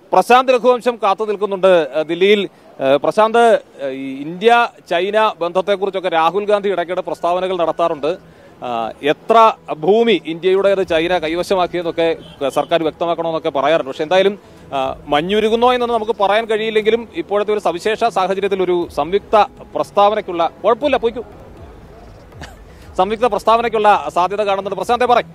പ്രശാന്ത് രഘുവംശം കാത്തു നിൽക്കുന്നുണ്ട് ഏഹ് ദില്ലിയിൽ ഏഹ് പ്രശാന്ത് ഏഹ് ഈ ഇന്ത്യ ചൈന ബന്ധത്തെക്കുറിച്ചൊക്കെ രാഹുൽ ഗാന്ധി ഇടയ്ക്കിടെ പ്രസ്താവനകൾ നടത്താറുണ്ട് ആഹ് എത്ര ഭൂമി ഇന്ത്യയുടേത് ചൈന കൈവശമാക്കിയെന്നൊക്കെ സർക്കാർ വ്യക്തമാക്കണമെന്നൊക്കെ പറയാറുണ്ട് പക്ഷെ എന്തായാലും ആഹ് മഞ്ഞുരുകുന്നോ എന്നൊന്നും നമുക്ക് പറയാൻ കഴിയില്ലെങ്കിലും ഇപ്പോഴത്തെ ഒരു സവിശേഷ സാഹചര്യത്തിൽ ഒരു സംയുക്ത പ്രസ്താവനയ്ക്കുള്ള കുഴപ്പമില്ല പോയിക്കൂ സംയുക്ത പ്രസ്താവനയ്ക്കുള്ള സാധ്യത കാണുന്നുണ്ട് പ്രശാന്തെ പറയും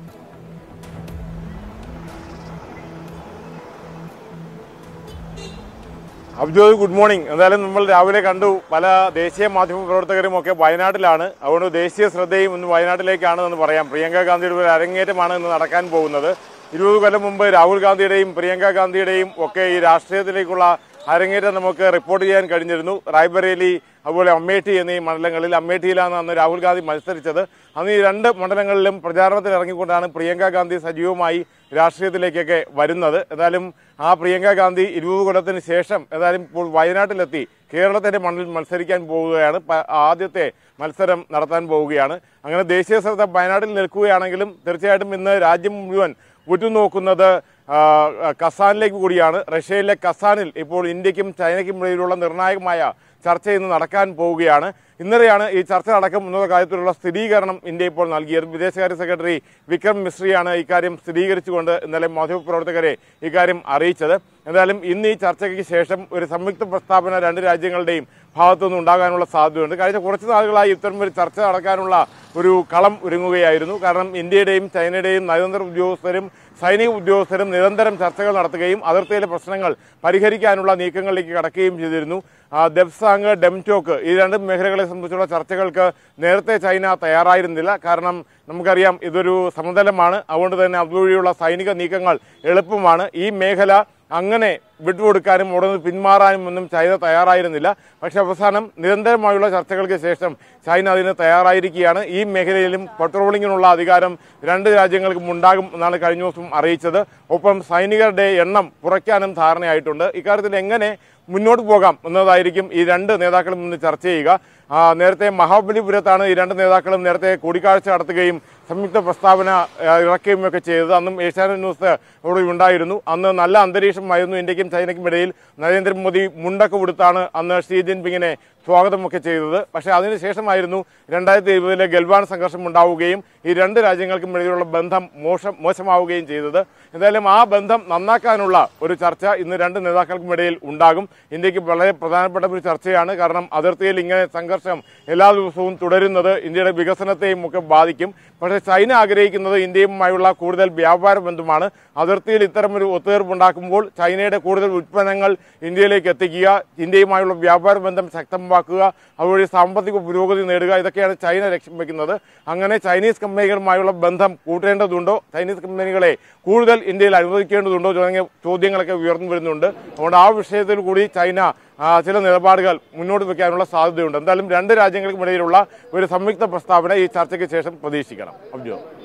അബ്ജോദ് ഗുഡ് മോർണിംഗ് എന്തായാലും നമ്മൾ രാവിലെ കണ്ടു പല ദേശീയ മാധ്യമ പ്രവർത്തകരും ഒക്കെ വയനാട്ടിലാണ് അതുകൊണ്ട് ദേശീയ ശ്രദ്ധയും ഇന്ന് വയനാട്ടിലേക്കാണ് എന്ന് പറയാം പ്രിയങ്ക ഗാന്ധിയുടെ ഒരു അരങ്ങേറ്റമാണ് ഇന്ന് നടക്കാൻ പോകുന്നത് ഇരുപത് കൊല്ലം മുമ്പ് രാഹുൽ ഗാന്ധിയുടെയും പ്രിയങ്ക ഗാന്ധിയുടെയും ഒക്കെ ഈ രാഷ്ട്രീയത്തിലേക്കുള്ള അരങ്ങേറ്റം നമുക്ക് റിപ്പോർട്ട് ചെയ്യാൻ കഴിഞ്ഞിരുന്നു റായ്ബറേലി അതുപോലെ അമേഠി എന്നീ മണ്ഡലങ്ങളിൽ അമേഠിയിലാണ് അന്ന് രാഹുൽ ഗാന്ധി മത്സരിച്ചത് അന്ന് ഈ രണ്ട് മണ്ഡലങ്ങളിലും പ്രചാരണത്തിൽ ഇറങ്ങിക്കൊണ്ടാണ് പ്രിയങ്ക ഗാന്ധി സജീവമായി രാഷ്ട്രീയത്തിലേക്കൊക്കെ വരുന്നത് എന്തായാലും ആ പ്രിയങ്ക ഗാന്ധി ഇരുപത് കൊല്ലത്തിന് ശേഷം ഏതായാലും ഇപ്പോൾ വയനാട്ടിലെത്തി കേരളത്തിന്റെ മണ്ണിൽ മത്സരിക്കാൻ പോവുകയാണ് പ- ആദ്യത്തെ മത്സരം നടത്താൻ പോവുകയാണ് അങ്ങനെ ദേശീയ ശ്രദ്ധ വയനാട്ടിൽ നിൽക്കുകയാണെങ്കിലും തീർച്ചയായിട്ടും ഇന്ന് രാജ്യം മുഴുവൻ ഉറ്റുനോക്കുന്നത് ആ, കസാനിലേക്ക് കൂടിയാണ് റഷ്യയിലെ കസാനിൽ ഇപ്പോൾ ഇന്ത്യക്കും ചൈനയ്ക്കും ഇടയിലുള്ള നിർണായകമായ ചർച്ച ഇന്ന് നടക്കാൻ പോവുകയാണ് ഇന്നലെയാണ് ഈ ചർച്ച നടക്കും എന്നുള്ള കാര്യത്തിലുള്ള സ്ഥിരീകരണം ഇന്ത്യ ഇപ്പോൾ നൽകിയത് വിദേശകാര്യ സെക്രട്ടറി വിക്രം മിശ്രിയാണ് ഇക്കാര്യം സ്ഥിരീകരിച്ചുകൊണ്ട് ഇന്നലെ മാധ്യമപ്രവർത്തകരെ ഇക്കാര്യം അറിയിച്ചത് എന്തായാലും ഇന്ന് ഈ ചർച്ചയ്ക്ക് ശേഷം ഒരു സംയുക്ത പ്രസ്താവന രണ്ട് രാജ്യങ്ങളുടെയും ഭാഗത്തുനിന്ന് ഉണ്ടാകാനുള്ള സാധ്യതയുണ്ട് കഴിഞ്ഞ കുറച്ച് നാളുകളായി ഇത്തരം ഒരു ചർച്ച നടക്കാനുള്ള ഒരു കളം ഒരുങ്ങുകയായിരുന്നു കാരണം ഇന്ത്യയുടെയും ചൈനയുടെയും നയതന്ത്ര ഉദ്യോഗസ്ഥരും സൈനിക ഉദ്യോഗസ്ഥരും നിരന്തരം ചർച്ചകൾ നടത്തുകയും അതിർത്തിയിലെ പ്രശ്നങ്ങൾ പരിഹരിക്കാനുള്ള നീക്കങ്ങളിലേക്ക് കടക്കുകയും ചെയ്തിരുന്നു ആ, ദെബ്സാങ് ഡെംറ്റോക്ക് ഈ രണ്ട് മേഖലകളെ സംബന്ധിച്ചുള്ള ചർച്ചകൾക്ക് നേരത്തെ ചൈന തയ്യാറായിരുന്നില്ല കാരണം നമുക്കറിയാം ഇതൊരു സമതലമാണ് അതുകൊണ്ട് തന്നെ അതുവഴിയുള്ള സൈനിക നീക്കങ്ങൾ എളുപ്പമാണ് ഈ മേഖല അങ്ങനെ വിട്ടുകൊടുക്കാനും ഉടനെ പിന്മാറാനും ഒന്നും ചൈന തയ്യാറായിരുന്നില്ല പക്ഷെ അവസാനം നിരന്തരമായുള്ള ചർച്ചകൾക്ക് ശേഷം ചൈന അതിന് തയ്യാറായിരിക്കുകയാണ് ഈ മേഖലയിലും പട്രോളിങ്ങിനുള്ള അധികാരം രണ്ട് രാജ്യങ്ങൾക്കും ഉണ്ടാകും എന്നാണ് കഴിഞ്ഞ ദിവസം അറിയിച്ചത് ഒപ്പം സൈനികരുടെ എണ്ണം കുറയ്ക്കാനും ധാരണയായിട്ടുണ്ട് ഇക്കാര്യത്തിൽ എങ്ങനെ മുന്നോട്ട് പോകാം എന്നതായിരിക്കും ഈ രണ്ട് നേതാക്കളും ഇന്ന് ചർച്ച ചെയ്യുക ആ, നേരത്തെ മഹാബലിപുരത്താണ് ഈ രണ്ട് നേതാക്കളും നേരത്തെ കൂടിക്കാഴ്ച നടത്തുകയും സംയുക്ത പ്രസ്താവന ആ, ഇറക്കുകയും ഒക്കെ ചെയ്തത് അന്നും ഏഷ്യാനെറ്റ് ന്യൂസ് അവിടെ ഉണ്ടായിരുന്നു അന്ന് നല്ല അന്തരീക്ഷമായിരുന്നു ഇന്ത്യക്കും ചൈനയ്ക്കും ഇടയിൽ നരേന്ദ്രമോദി മുണ്ടൊക്കെ കൊടുത്താണ് അന്ന് ഷീ ജിൻപിങ്ങിനെ സ്വാഗതമൊക്കെ ചെയ്തത് പക്ഷേ അതിനുശേഷമായിരുന്നു രണ്ടായിരത്തി ഇരുപതിലെ ഗൽവാൻ സംഘർഷം ഉണ്ടാവുകയും ഈ രണ്ട് രാജ്യങ്ങൾക്കും ഇടയിലുള്ള ബന്ധം മോശം മോശമാവുകയും ചെയ്തത് എന്തായാലും ആ ബന്ധം നന്നാക്കാനുള്ള ഒരു ചർച്ച ഇന്ന് രണ്ട് നേതാക്കൾക്കും ഇടയിൽ ഉണ്ടാകും ഇന്ത്യക്ക് വളരെ പ്രധാനപ്പെട്ട ഒരു ചർച്ചയാണ് കാരണം അതിർത്തിയിൽ ഇങ്ങനെ സംഘർഷം എല്ലാ ദിവസവും തുടരുന്നത് ഇന്ത്യയുടെ വികസനത്തെയും ഒക്കെ ബാധിക്കും പക്ഷേ ചൈന ആഗ്രഹിക്കുന്നത് ഇന്ത്യയുമായുള്ള കൂടുതൽ വ്യാപാര ബന്ധമാണ് അതിർത്തിയിൽ ഇത്തരമൊരു ഒത്തുതീർപ്പുണ്ടാക്കുമ്പോൾ ചൈനയുടെ കൂടുതൽ ഉൽപ്പന്നങ്ങൾ ഇന്ത്യയിലേക്ക് എത്തിക്കുക ഇന്ത്യയുമായുള്ള വ്യാപാര ബന്ധം ശക്തമാക്കുക അതുവഴി സാമ്പത്തിക പുരോഗതി നേടുക ഇതൊക്കെയാണ് ചൈന ലക്ഷ്യം വെക്കുന്നത് അങ്ങനെ ചൈനീസ് കമ്പനികളുമായുള്ള ബന്ധം കൂട്ടേണ്ടതുണ്ടോ ചൈനീസ് കമ്പനികളെ കൂടുതൽ ഇന്ത്യയിൽ അനുവദിക്കേണ്ടതുണ്ടോ തുടങ്ങിയ ചോദ്യങ്ങളൊക്കെ ഉയർന്നു വരുന്നുണ്ട് അതുകൊണ്ട് ആ വിഷയത്തിൽ കൂടി ചൈന ആ, ചില നിലപാടുകൾ മുന്നോട്ട് വെക്കാനുള്ള സാധ്യതയുണ്ട് എന്തായാലും രണ്ട് രാജ്യങ്ങൾക്കും ഇടയിലുള്ള ഒരു സംയുക്ത പ്രസ്താവന ഈ ചർച്ചയ്ക്ക് ശേഷം പ്രതീക്ഷിക്കണം അബ്ജോ